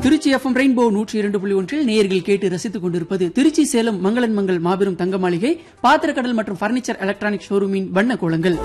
Trichy FM rainbow நூற்றி இரண்டு புள்ளி ஒன்றில் நேயர்கள் கேட்டு ரசித்துக் கொண்டிருப்பது திருச்சி சேலம் மங்களன் மங்கள் மாபெரும் தங்க மாளிகை பாத்திரக்கடல் மற்றும் பர்னிச்சர் எலக்ட்ரானிக் ஷோரூமின் வண்ண கோலங்கள்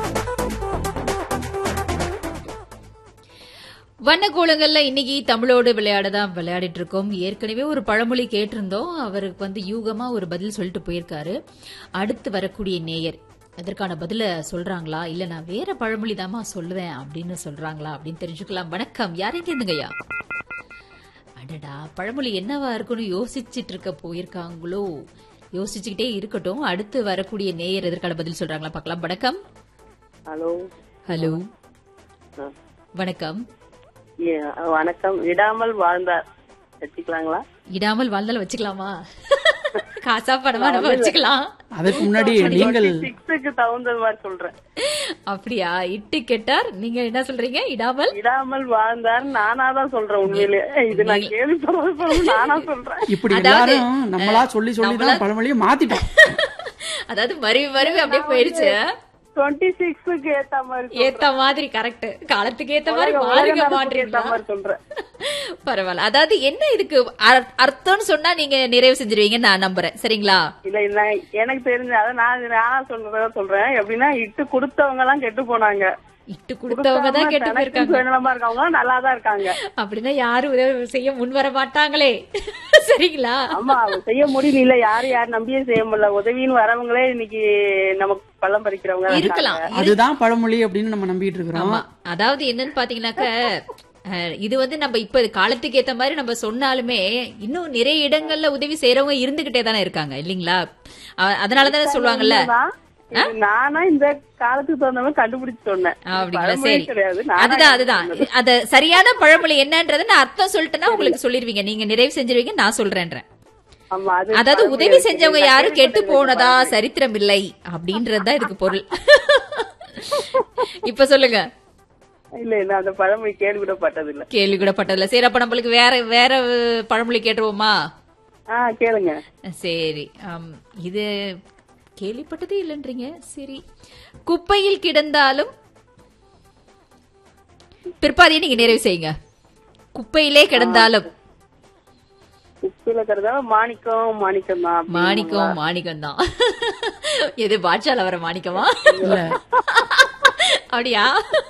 வண்ணக்கோலங்கள்ல இன்னைக்கு தமிழோடு விளையாட தான் விளையாடிட்டு இருக்கோம் ஏற்கனவே ஒரு பழமொழி கேட்டிருந்தோம் அவருக்கு வந்து யூகமா ஒரு பதில் சொல்லிட்டு போயிருக்காரு அடுத்து வரக்கூடிய நேயர் அதற்கான பதில சொல்றாங்களா இல்ல நான் வேற பழமொழி தாமா சொல்லுவேன் அப்படின்னு சொல்றாங்களா அப்படின்னு தெரிஞ்சுக்கலாம் வணக்கம் யாரையும் கேளுங்கய்யா அடடா பழமொழி என்னவா இருக்குன்னு யோசிச்சுட்டு இருக்க போயிருக்காங்களோ யோசிச்சுக்கிட்டே இருக்கட்டும் அடுத்து வரக்கூடிய நேயர் எதற்கான பதில் சொல்றாங்களா பார்க்கலாம் வணக்கம் ஹலோ ஹலோ ஆ. வணக்கம் ஏ, வணக்கம் விடாமல் வாழ்ந்தார் வச்சுக்கலாங்களா இடாமல் வாழ்ந்தாலும் வச்சுக்கலாமா காசா படமா நம்ம வச்சுக்கலாம் அதற்கு முன்னாடி நீங்கள் சிக்ஸுக்கு தகுந்தது மாதிரி சொல்றேன் அப்படியா இட்டு கெட்டார் நீங்க என்ன சொல்றீங்க இடாமல் விடாமல் வாழ்ந்தார் நானா தான் சொல்றேன் உண்மையிலே இது நான் கேள்விப்படுறது நானா சொல்றேன் இப்படி அதாவது, எல்லாரும் நம்மளா சொல்லி சொல்லி தான் பழமொழியை மாத்திட்டோம் அதாவது மருவி மருவி அப்படியே போயிடுச்சு டுவெண்ட்டி சிக்ஸுக்கு ஏத்த மாதிரி ஏத்த மாதிரி கரெக்ட் காலத்துக்கு ஏத்த மாதிரி உலக மாறுக நடப்புக்கு ஏத்த மாட்டீங்களா மாதிரி சொல்றேன் பரவாயில்ல அதாவது என்ன இதுக்கு அர்- அர்த்தம்னு சொன்னா நீங்க நிறைவு செஞ்சிருவீங்கன்னு நான் நம்புறேன் சரிங்களா இல்ல இல்ல எனக்கு தெரிஞ்ச அதை நான் நானா சொல்றதா சொல்றேன் எப்படின்னா இட்டு கொடுத்தவங்க எல்லாம் கெட்டு போனாங்க இட்டு கொடுத்தவங்க தான் கெட்டு தனக்கு போயிருக்காங்க சுயநலமா இருக்கவங்க நல்லா தான் இருக்காங்க அப்படின்னா யாரும் உதவி செய்ய முன் வர மாட்டாங்களே சரிங்களா ஆமா அவங்க செய்ய முடியல யாரும் யாரும் நம்பியே செய்ய முடியல உதவின்னு வரவங்களே இன்னைக்கு நமக்கு பள்ளம் பறிக்கிறவங்க தான் இருக்கலாம் அதுதான் பழமொழி அப்படின்னு நம்ம நம்பிட்டு இருக்கிறோம் ஆமா அதாவது என்னன்னு பாத்தீங்கன்னாக்க அஹ், இது வந்து நம்ம இப்ப காலத்துக்கு ஏத்த மாதிரி நம்ம சொன்னாலுமே இன்னும் நிறைய இடங்கள்ல உதவி செய்யறவங்க இருந்துகிட்டே தானே இருக்காங்க இல்லீங்களா அ- அதனாலதானே சொல்லுவாங்கல்ல உண்மைதான். இது நானா இந்த காலத்துக்கு தகுந்த மாதிரி கண்டுபிடிச்சு சொன்னேன் அப்படிங்களா பழமொழி சரி கிடையாது நானா அதுதான் அதுதான் அத சரியான பழமொழி என்னன்றத நான் அர்த்தம் சொல்லிட்டேன்னா உங்களுக்கு சொல்லிருவீங்க நீங்க நிறைவு செஞ்சிருவீங்க நான் சொல்றேன்றேன் ஆமா அது அதாவது பழமொழி உதவி இருக்கு. செஞ்சவங்க நான் யாரும் கெட்டு கேள்விப்பட்டது போனதா சரித்திரம் இல்லை அப்படின்றதுதான் இதுக்கு பொருள் இப்ப சொல்லுங்க இல்ல இல்ல அந்த பழமொழி கேள்விப்பட்டது இல்ல கேள்வி கூட பட்டதில்ல சரி அப்ப நம்மளுக்கு வேற வேற பழமொழி கேட்டுருவோமா ஆஹ் கேளுங்க சரி ஆம், இது கேள்விப்பட்டதே இல்லைன்றீங்க சரி குப்பையில் கிடந்தாலும் பிற்பாதையை நீங்க நிறைவு செய்யுங்க குப்பையிலே கிடந்தாலும் உப்பில கருதால மாணிக்கம் மாணிக்கம் தான் அப்படின்னு மாணிக்கம் மாணிக்கம் தான் எது பாட்ஷால வர மாணிக்கமா இல்ல அப்படியா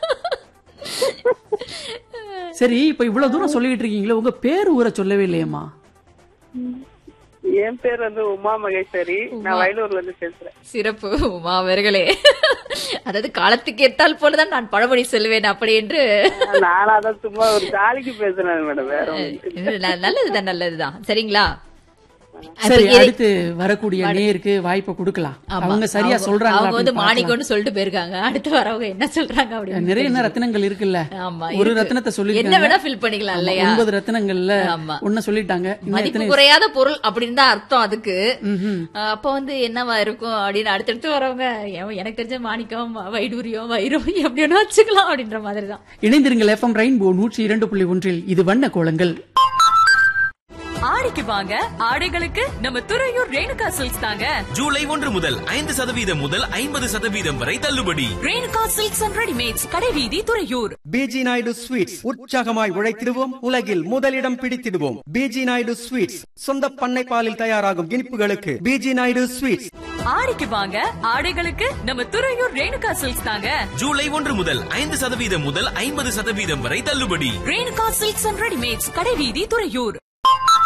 சரி இப்ப இவ்வளவு தூரம் சொல்லிட்டு இருக்கீங்களே உங்க பேர் ஊரை சொல்லவே இல்லையம்மா என் பேர் வந்து உமா மகேஸ்வரி நான் வயலூர்ல இருந்து பேசுறேன் சிறப்பு உமா அவர்களே அதாவது காலத்துக்கு ஏத்தால் போலதான் நான் பழமொழி சொல்லுவேன் அப்படி என்று நானா தான் சும்மா ஒரு ஜாலிக்கு பேசுறேன் மேடம் வேற ஒண்ணும் இல்ல. ந- நல்லதுதான் நல்லதுதான் சரிங்களா சரி அப்ப இதை- அடுத்து வரக்கூடிய நேருக்கு வாய்ப்பை கொடுக்கலாம் ஆமா. அவங்க சரியா அவங்க- சொல்றாங்க அவங்க வந்து மாணிக்கம்னு சொல்லிட்டு போயிருக்காங்க அடுத்து வரவங்க என்ன சொல்றாங்க அப்படின்னு நிறைய என்ன ரத்தினங்கள் இருக்குல்ல ஆமா, ஒரு இருக்கு. ரத்தினத்தை என்ன சொல்லிருக்காங்க வேணா ஃபில் பண்ணிக்கலாம் இல்லையா ஒன்பது ரத்தினங்கள்ல ஆமா. ஒண்ணு சொல்லிட்டாங்க இன்னும் மதிப்பு எத்தனை குறையாத பொருள் அப்படின்னு தான் அர்த்தம் அதுக்கு ம்ஹும். அஹ் அப்ப வந்து என்னவா இருக்கும் அப்படின்னு அடுத்தடுத்து வரவங்க எவன் எனக்கு தெரிஞ்ச மாணிக்கம் வைடூரியம் வைரம் எப்படி வேணா வச்சுக்கலாம் அப்படின்ற மாதிரி தான் இணைந்திருங்கள் எஃப்எம் ரெயின்போ நூற்றி இரண்டு புள்ளி ஒன்றில் இது வண்ண கோலங்கள் ஆடிக்கு வாங்க ஆடைகளுக்கு நம்ம துறையூர் ரேணுகா சில்க்ஸ் தாங்க ஜூலை ஒன்று முதல் ஐந்து சதவீதம் முதல் ஐம்பது சதவீதம் வரை தள்ளுபடி ரேணுகா சில்க்ஸ் அண்ட் ரெடிமேட்ஸ் கடைவீதி துறையூர் பிஜி நாயுடு ஸ்வீட்ஸ் உற்சாகமாய் உழைத்திடுவோம் உலகில் முதலிடம் பிடித்திடுவோம் பிஜி நாயுடு ஸ்வீட்ஸ் சொந்த பண்ணை பாலில் தயாராகும் இனிப்புகளுக்கு பிஜி நாயுடு ஸ்வீட்ஸ் ஆடிக்கு வாங்க ஆடைகளுக்கு நம்ம துறையூர் ரேணுகா சில்க்ஸ் தாங்க ஜூலை ஒன்று முதல் ஐந்து சதவீதம் முதல் ஐம்பது சதவீதம் வரை தள்ளுபடி ரேணுகா சில்க்ஸ் அண்ட் ரெடிமேட்ஸ் கடைவீதி துறையூர்